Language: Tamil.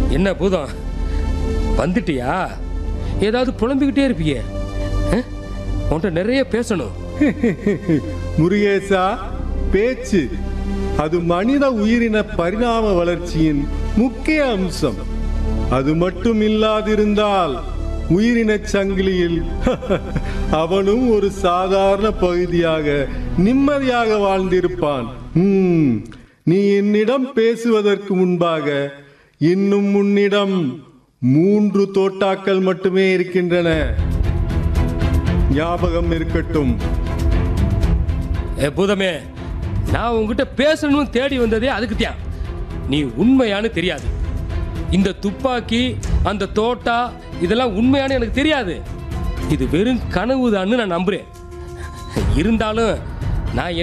என்ன பூதம் வந்துட்டியா ஏதாவது புலம்பிக்கிட்டே இருப்பியே அஹ்? உன்கிட்ட நிறைய பேசணும் முருகேசா பேச்சு அது மனித உயிரின பரிணாம வளர்ச்சியின் முக்கிய அம்சம் அது மட்டும் இல்லாதிருந்தால் உயிரின சங்கிலியில் அவனும் ஒரு சாதாரண பகுதியாக நிம்மதியாக வாழ்ந்திருப்பான் ம், நீ என்னிடம் பேசுவதற்கு முன்பாக இன்னும் உன்னிடம் மூன்று தோட்டாக்கள் மட்டுமே இருக்கின்றன ஞாபகம் இருக்கட்டும் ஏ பூதமே நான் உங்ககிட்ட பேசணும்னு தேடி வந்ததே அதுக்கு தான் நீ உண்மையானு தெரியாது இந்த துப்பாக்கி அந்த தோட்டா இதெல்லாம் உண்மையானு எனக்கு தெரியாது இது வெறும் கனவுதான்னு நான் நம்புறேன் இருந்தாலும் நான்